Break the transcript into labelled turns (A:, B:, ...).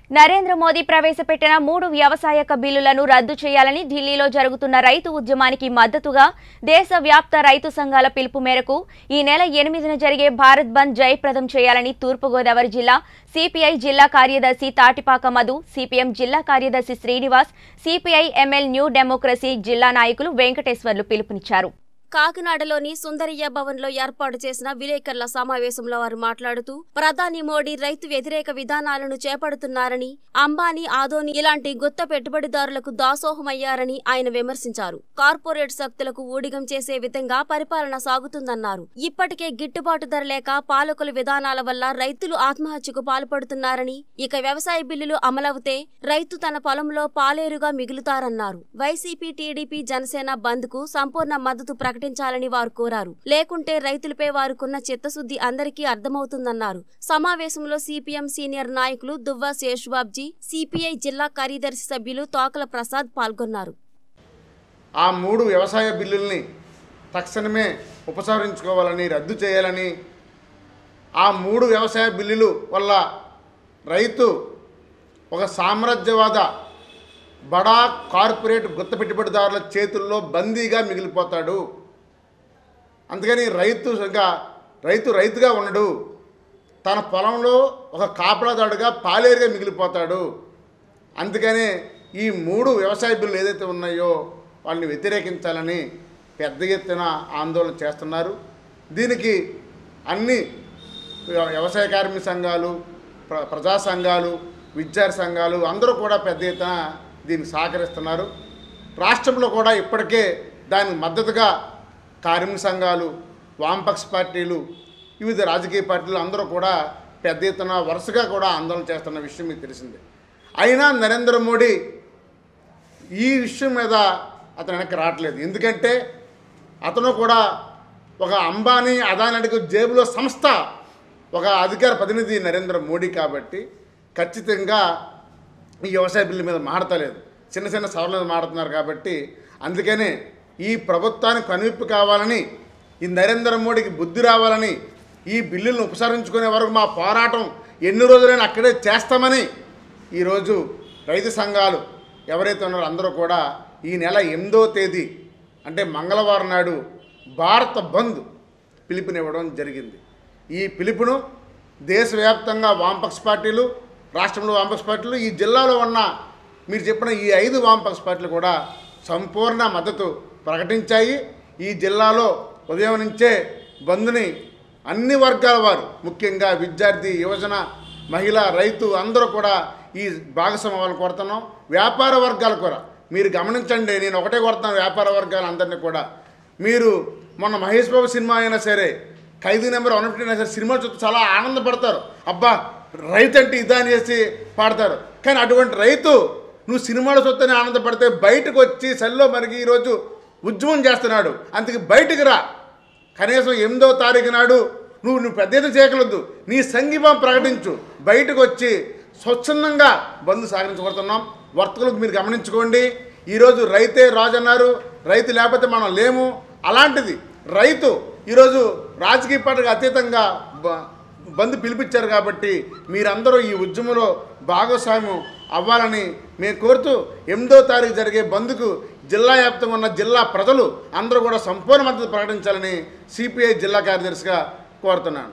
A: నరేంద్ర మోదీ ప్రవేశపెట్టిన మూడు వ్యవసాయక బిల్లులను రద్దు చేయాలని ఢిల్లీలో జరుగుతున్న రైతు ఉద్యమానికి మద్దతుగా దేశవ్యాప్త రైతు సంఘాల పిలుపు మేరకు ఈ నెల ఎనిమిదిన జరిగే భారత్ బంద్ జయప్రదం చేయాలని తూర్పుగోదావరి జిల్లా సిపిఐ జిల్లా కార్యదర్శి తాటిపాక మధు సిపిఎం జిల్లా కార్యదర్శి Srinivas CPI ML New Democracy జిల్లా నాయకులు వెంకటేశ్వర్లు పిలుపునిచ్చారు
B: కాకినాడలోని సుందరయ్య భవన్ లో ఏర్పాటు చేసిన విలేకరుల సమావేశంలో వారు మాట్లాడుతూ ప్రధాని మోడీ రైతు వ్యతిరేక విధానాలను చేపడుతున్నారని అంబానీ ఆదోని ఇలాంటి గుత్త పెట్టుబడిదారులకు దాసోహమయ్యారని ఆయన విమర్శించారు కార్పొరేట్ శక్తులకు ఊడిగం చేసే విధంగా పరిపాలన సాగుతుందన్నారు ఇప్పటికే గిట్టుబాటు ధర లేక పాలకుల విధానాల వల్ల రైతులు ఆత్మహత్యకు పాల్పడుతున్నారని ఇక వ్యవసాయ బిల్లులు అమలవుతే రైతు తన పొలంలో పాలేరుగా మిగులుతారన్నారు వైసీపీ టీడీపీ జనసేన బంద్ కు సంపూర్ణ మద్దతు ప్రకటించాలని వారు కోరారు లేకుంటే రైతులపై వారుకున్న చిత్తశుద్ధి అందరికీ అర్థమవుతుందన్నారు సమావేశంలో సిపిఎం సీనియర్ నాయకులు దువ్వా శేషుబాబ్జీ సిపిఐ జిల్లా కార్యదర్శి సభ్యులు తోకల ప్రసాద్ పాల్గొన్నారు
C: ఆ మూడు వ్యవసాయ బిల్లుల్ని తక్షణమే ఉపసంహరించుకోవాలని రద్దు చేయాలని ఆ మూడు వ్యవసాయ బిల్లులు వల్ల రైతు ఒక సామ్రాజ్యవాద బడా కార్పొరేట్ గుత్త పెట్టుబడిదారుల చేతుల్లో బందీగా మిగిలిపోతాడు అందుకని రైతు ఇంకా రైతు రైతుగా ఉండడు తన పొలంలో ఒక కాపలాదాడుగా పాలేరుగా మిగిలిపోతాడు అందుకనే ఈ మూడు వ్యవసాయ బిల్లులు ఏదైతే ఉన్నాయో వాళ్ళని వ్యతిరేకించాలని పెద్ద ఎత్తున ఆందోళన చేస్తున్నారు దీనికి అన్ని వ్య- వ్యవసాయ కార్మిక సంఘాలు ప్ర ప్రజా సంఘాలు విద్యార్థి సంఘాలు అందరూ కూడా పెద్ద ఎత్తున దీనికి సహకరిస్తున్నారు రాష్ట్రంలో కూడా ఇప్పటికే దానికి మద్దతుగా కార్మిక సంఘాలు వామపక్ష పార్టీలు వివిధ రాజకీయ పార్టీలు అందరూ కూడా పెద్ద ఎత్తున వరుసగా కూడా ఆందోళన చేస్తున్న విషయం మీకు తెలిసిందే అయినా నరేంద్ర మోడీ ఈ విషయం మీద అతను వెనక్కి రావట్లేదు ఎందుకంటే అతను కూడా ఒక అంబానీ అదానికి జేబులో సంస్థ ఒక అధికార ప్రతినిధి నరేంద్ర మోడీ కాబట్టి ఖచ్చితంగా ఈ వ్యవసాయ బిల్లు మీద మాడతలేదు చిన్న చిన్న సభల మీద మాడుతున్నారు కాబట్టి అందుకనే ఈ ప్రభుత్వానికి కనువిప్పు కావాలని ఈ నరేంద్ర మోడీకి బుద్ధి రావాలని ఈ బిల్లులను ఉపసరించుకునే వరకు మా పోరాటం ఎన్ని రోజులైనా అక్కడే చేస్తామని ఈరోజు రైతు సంఘాలు ఎవరైతే ఉన్నారో అందరూ కూడా ఈ నెల ఎనిమిదో తేదీ అంటే మంగళవారం నాడు భారత బంద్ పిలుపునివ్వడం జరిగింది ఈ పిలుపును దేశవ్యాప్తంగా వామపక్ష పార్టీలు రాష్ట్రంలో వామపక్ష పార్టీలు ఈ జిల్లాలో ఉన్న మీరు చెప్పిన ఈ ఐదు వామపక్ష పార్టీలు కూడా సంపూర్ణ మద్దతు ప్రకటించాయి ఈ జిల్లాలో ఉదయం నుంచే బంద్ని అన్ని వర్గాల వారు ముఖ్యంగా విద్యార్థి యువజన మహిళ రైతు అందరూ కూడా ఈ భాగస్వామ్య వాళ్ళు కోరుతున్నాం వ్యాపార వర్గాలు కూడా మీరు గమనించండి నేను ఒకటే కోరుతున్నాను వ్యాపార వర్గాలు అందరినీ కూడా మీరు మొన్న మహేష్ బాబు సినిమా అయినా సరే ఖైదీ నెంబర్ వన్ ఫిఫ్టీ అయినా సరే సినిమా చూస్తే చాలా ఆనందపడతారు అబ్బా రైతు అంటే ఇదా అనేసి పాడతారు కానీ అటువంటి రైతు నువ్వు సినిమాలో చూస్తేనే ఆనందపడితే బయటకు వచ్చి సెల్లో మరిగి ఈరోజు ఉద్యమం చేస్తున్నాడు అందుకే బయటికి రా కనీసం ఎనిమిదో తారీఖు నాడు నువ్వు నువ్వు పెద్ద ఎత్తున చేయగలదు నీ సంఘీభావం ప్రకటించు బయటకు వచ్చి స్వచ్ఛందంగా బంధు సాగించబడుతున్నాం వర్తకులకు మీరు గమనించుకోండి ఈరోజు రైతే రాజు అన్నారు రైతు లేకపోతే మనం లేము అలాంటిది రైతు ఈరోజు రాజకీయ పార్టీకి అతీతంగా బ- బంద్ పిలిపించారు కాబట్టి మీరందరూ ఈ ఉద్యమంలో భాగస్వామ్యం అవ్వాలని మేము కోరుతూ ఎనిమిదో తారీఖు జరిగే బంద్కు జిల్లా వ్యాప్తంగా ఉన్న జిల్లా ప్రజలు అందరూ కూడా సంపూర్ణ మద్దతు ప్రకటించాలని సిపిఐ జిల్లా కార్యదర్శిగా కోరుతున్నాను